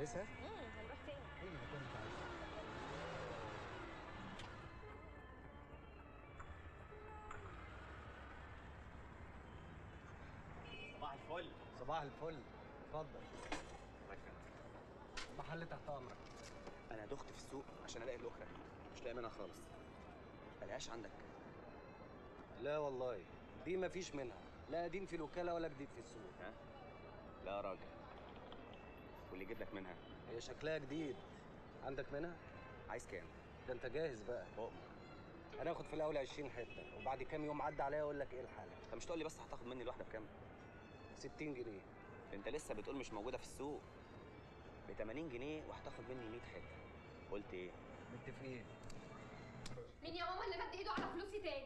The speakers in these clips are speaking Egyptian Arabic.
كويسه امم هنروح فين؟ اي مكان انت عايزه صباح الفل صباح الفل اتفضل محل تحت امرك انا دخت في السوق عشان الاقي الاخرى مش لاقي منها خالص ملهاش عندك لا والله دي مفيش منها لا قديم في الوكاله ولا جديد في السوق ها لا يا راجل واللي يجيب لك منها هي شكلها جديد عندك منها عايز كام ده انت جاهز بقى اؤمر هناخد في الاول 20 حته وبعد كام يوم عدى عليا اقول لك ايه الحاله انت مش تقول لي بس هتاخد مني الواحده بكام 60 جنيه انت لسه بتقول مش موجوده في السوق ب 80 جنيه وهتاخد مني 100 حته قلت ايه متفقين مين يا ماما اللي مد ايده على فلوسي تاني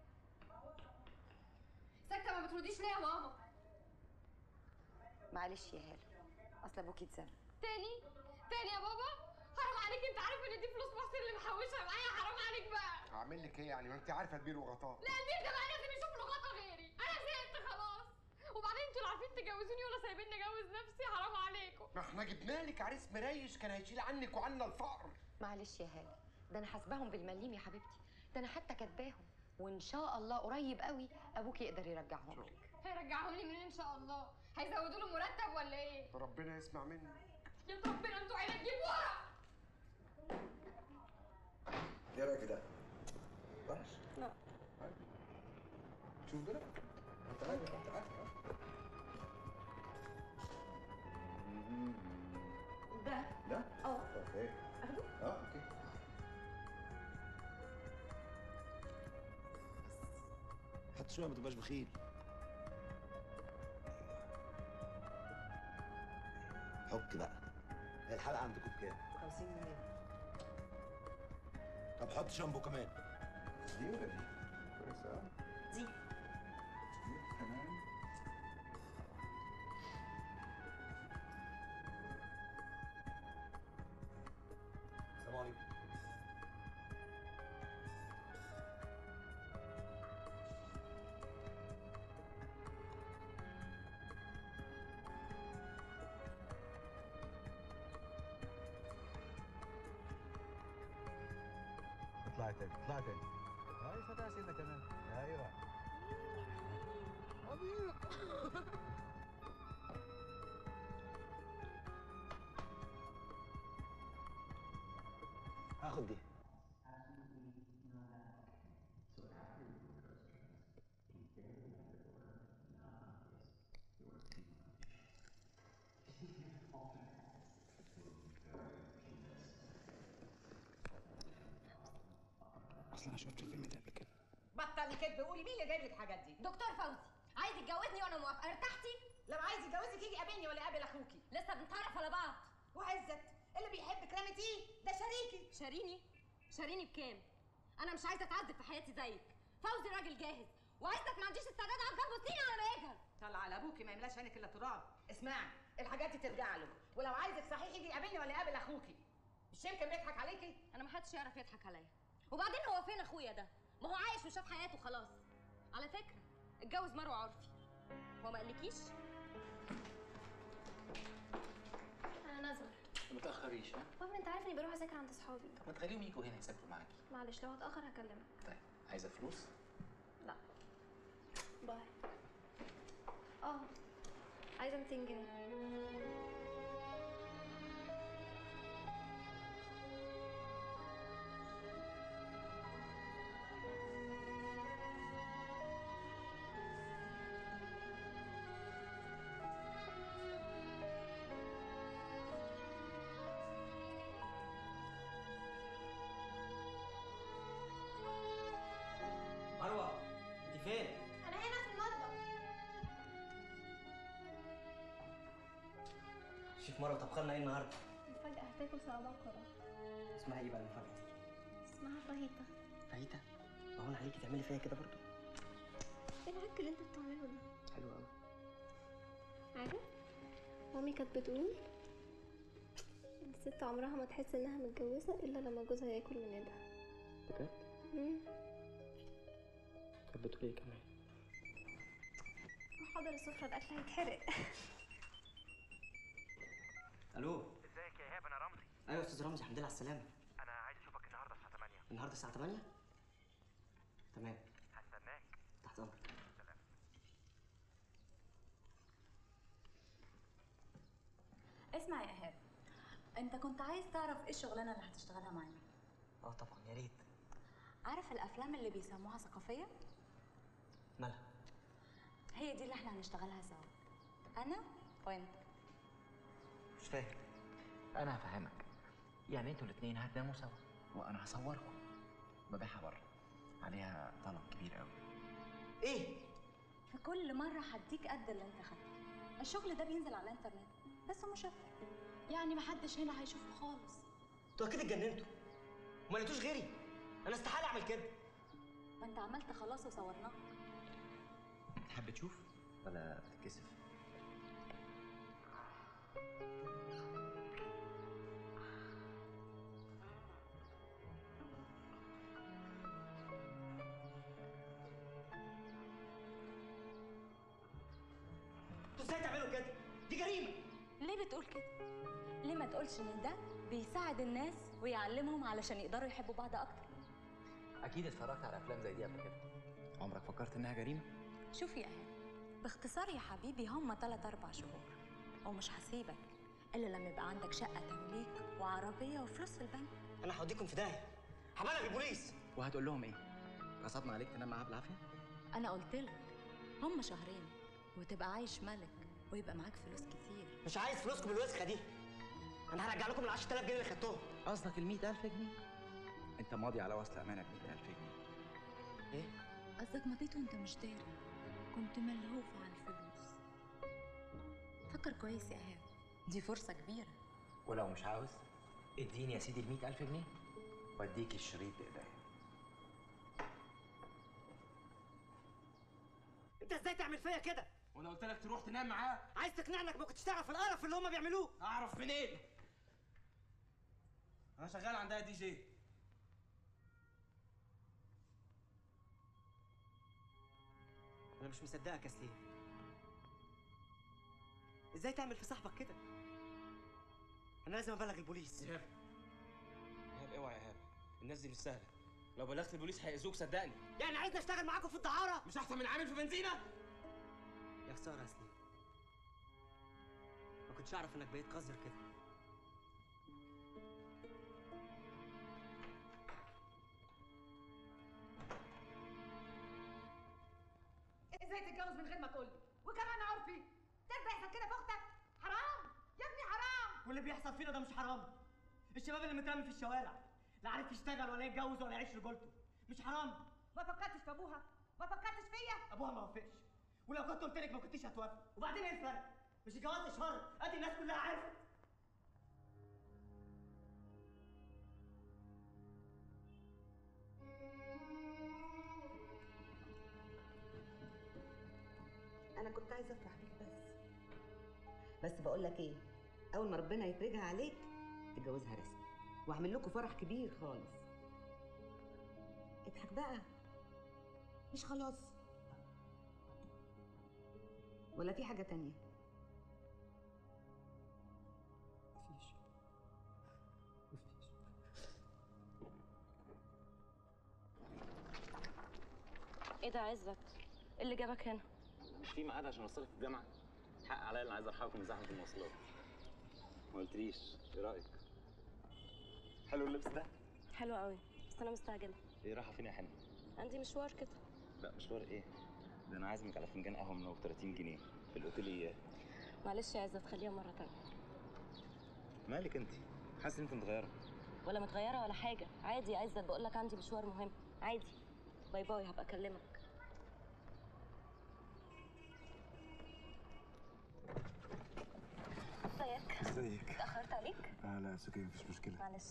ساكته ما بترديش ليه يا ماما معلش يا هاله اصل ابوكي اتزنق تاني تاني يا بابا حرام عليك انت عارف ان دي فلوس محسن اللي محوشها معايا حرام عليك بقى هعمل لك ايه يعني ما انت عارفه كبير وغطاء لا البيت ده بقى لازم يشوف له غطا غيري انا زهقت خلاص وبعدين انتوا لا عارفين تجوزوني ولا سايبيني اجوز نفسي حرام عليكم ما احنا جبنا لك عريس مريش كان هيشيل عنك وعنا الفقر معلش يا هاله ده انا حاسباهم بالمليم يا حبيبتي ده انا حتى كاتباهم وان شاء الله قريب قوي ابوكي يقدر يرجعهم لك هيرجعهم لي منين ان شاء الله هيزودوا له مرتب ولا ايه ربنا يسمع مني يا ربنا انتوا عيال تجيب ورا ايه رايك ده؟ وحش؟ لا شوف كده انت عارف انت عارف ده ده؟ اه اوكي اخده اه اوكي حتى شويه ما تبقاش بخيل حك بقى هي الحلقه عندكم بكام 50 جنيه طب حط شامبو كمان دي ولا دي؟ كويسه دي دي كمان السلام عليكم اطلع تاني اطلع تاني هاي فتح سنه كمان ايوه هاخد دي اصل انا شفت الفيلم ده قبل كده بطلي كدب قولي مين اللي جايب لك الحاجات دي دكتور فوزي عايز يتجوزني وانا موافقه ارتحتي لو عايز يجوزك يجي قابلني ولا قابل اخوكي لسه بنتعرف على بعض وعزت اللي بيحبك رمتيه ده شريكي شاريني شاريني بكام انا مش عايزه اتعذب في حياتي زيك فوزي راجل جاهز وعزتك ما عنديش استعداد اقعد جنبه سنين على ما يجهل طلع على ابوكي ما يملاش عينك الا تراب اسمعي الحاجات دي ترجع له ولو عايزك صحيح يجي يقابلني ولا يقابل اخوكي مش يمكن بيضحك عليكي انا ما حدش يعرف يضحك عليا وبعدين هو فين اخويا ده ما هو عايش وشاف حياته خلاص على فكره اتجوز مروه عرفي هو ما قالكيش انا نازله ما تاخريش ها بابا انت عارف اني بروح اذاكر عند اصحابي طب ما تخليهم يجوا هنا يسافروا معاكي معلش لو هتاخر هكلمك طيب عايزه فلوس لا باي اه عايزه 200 جنيه مروه انت فين؟ انا هنا في المطبخ شوف مروه طبخ لنا ايه النهارده؟ فجأة هتاكل سوا بقرة اسمها ايه بقى المفاجاه دي؟ اسمها فاهيتا فاهيتا؟ ما هو انا عليكي تعملي فيا كده برضه ايه العك اللي انت بتعمله ده حلو قوي عارف مامي كانت بتقول الست عمرها ما تحس انها متجوزة الا لما جوزها ياكل من ايدها بجد؟ مم. كانت بتقول ايه كمان؟ حاضر السفرة الاكل هيتحرق الو ازيك ايوه يا استاذ رمزي الحمد لله على السلامه انا عايز اشوفك النهارده الساعه 8 النهارده الساعه 8 تمام هستناك تحت امرك اسمع يا ايهاب انت كنت عايز تعرف ايه الشغلانه اللي هتشتغلها معانا اه طبعا يا ريت عارف الافلام اللي بيسموها ثقافيه مالها هي دي اللي احنا هنشتغلها سوا انا وانت مش فاهم انا هفهمك يعني انتوا الاثنين هتناموا سوا وانا هصوركم ببيعها بره عليها طلب كبير قوي ايه في كل مره هديك قد اللي انت خدته الشغل ده بينزل على الانترنت بس مشفر يعني محدش هنا هيشوفه خالص انتوا اكيد اتجننتوا وما لقيتوش غيري انا استحاله اعمل كده ما انت عملت خلاص وصورناه تحب تشوف ولا بتتكسف انتوا ازاي تعملوا كده دي جريمه ليه بتقول كده ليه ما تقولش ان ده بيساعد الناس ويعلمهم علشان يقدروا يحبوا بعض اكتر اكيد اتفرجت على افلام زي دي قبل كده عمرك فكرت انها جريمه شوف يا ايهاب باختصار يا حبيبي هم 3 4 شهور ومش هسيبك الا لما يبقى عندك شقه تمليك وعربيه وفلوس في البنك انا هوديكم في داهيه هبلغ البوليس وهتقول لهم ايه غصبنا عليك تنام معاها بالعافيه انا قلت لك هم شهرين وتبقى عايش ملك ويبقى معاك فلوس كتير مش عايز فلوسكم الوسخه دي انا هرجع لكم ال 10000 جنيه اللي خدتهم قصدك ال 100000 جنيه انت ماضي على وصل امانه ب 100000 جنيه ايه قصدك مضيت وانت مش داري كنت ملهوف على الفلوس فكر كويس يا ايهاب دي فرصه كبيره ولو مش عاوز اديني يا سيدي ال 100000 جنيه واديك الشريط بايديا انت ازاي تعمل فيا كده وانا قلت لك تروح تنام معاه عايز تقنعني انك ما كنتش تعرف القرف اللي هم بيعملوه اعرف منين انا شغال عندها دي جي انا مش مصدقك يا سليم ازاي تعمل في صاحبك كده انا لازم ابلغ البوليس ايهاب ايهاب اوعى يا ايهاب الناس دي مش سهله لو بلغت البوليس هيأذوك صدقني يعني عايزني اشتغل معاكم في الدعاره مش احسن من عامل في بنزينه يا خساره يا سليم ما كنتش اعرف انك بقيت قذر كده ازاي تتجوز من غير ما تقول لي وكمان عرفي ترضى يحصل كده في اختك حرام يا ابني حرام واللي بيحصل فينا ده مش حرام الشباب اللي مترمي في الشوارع لا عارف يشتغل ولا يتجوز ولا يعيش رجولته مش حرام ما فكرتش في ابوها ما فكرتش فيا ابوها ما وافقش ولو كنت قلت لك ما كنتيش هتوافق وبعدين ايه الفرق مش الجواز شهر ادي الناس كلها عرفت انا كنت عايزه افرح بيك بس بس بقول لك ايه اول ما ربنا يفرجها عليك تتجوزها رسمي واعمل لكم فرح كبير خالص اضحك بقى مش خلاص ولا في حاجه تانية مفيش ايه ده عزت إيه اللي جابك هنا مش في ميعاد عشان اوصلك الجامعه حق عليا اللي عايز الحقكم من زحمه المواصلات ما قلتليش ايه رايك حلو اللبس ده حلو قوي بس انا مستعجله ايه رايحه فين يا حنان عندي مشوار كده لا مشوار ايه ده انا عازمك على فنجان قهوه من 30 جنيه في الاوتيل معلش يا عزت خليها مره تانية مالك انت حاسس ان انت متغيره ولا متغيره ولا حاجه عادي يا عزت بقول لك عندي مشوار مهم عادي باي باي هبقى اكلمك ازيك ازيك اتاخرت عليك اه لا اتس اوكي مفيش مشكله معلش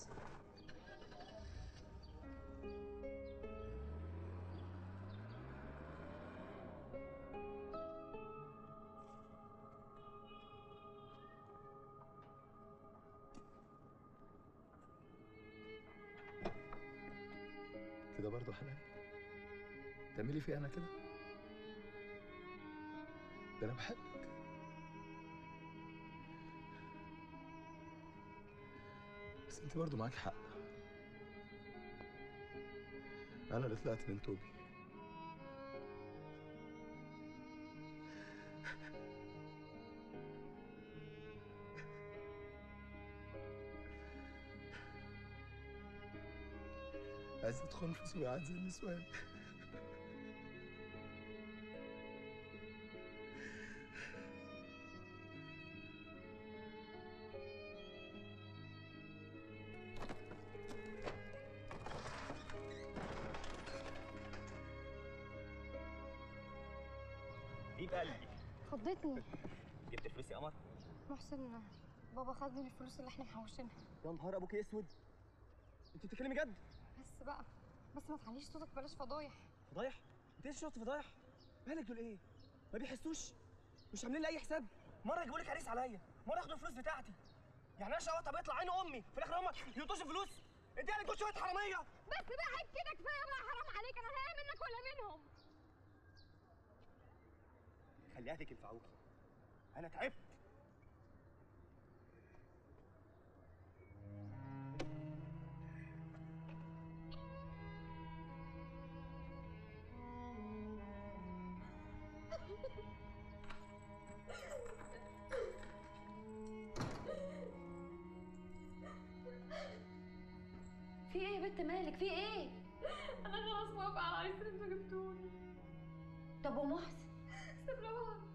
كده برضه حنان تعملي فيها انا كده ده انا بحبك بس انت برضه معاك حق انا اللي طلعت من توبي عايز ادخل في سباعات زي النسوان حبيب قلبي خضتني جبت فلوس يا قمر محسن بابا خد لي الفلوس اللي احنا محوشينها يا نهار ابوك اسود انت بتتكلمي جد بس بقى بس ما تعليش صوتك بلاش فضايح فضايح انت ايه شفت فضايح مالك دول ايه ما بيحسوش مش عاملين لي اي حساب مره يجيبوا لك عريس عليا مره ياخدوا الفلوس بتاعتي يعني انا شقطه بيطلع عين امي في الاخر هم يلطشوا فلوس انت يعني دول شويه حراميه بس بقى عيب كده كفايه بقى حرام عليك انا لا منك ولا منهم خلي اهلك ينفعوكي انا تعبت في ايه يا بنت مالك في ايه انا خلاص موافقه على العريس اللي انتوا جبتوني طب ومحسن سيبنا بعض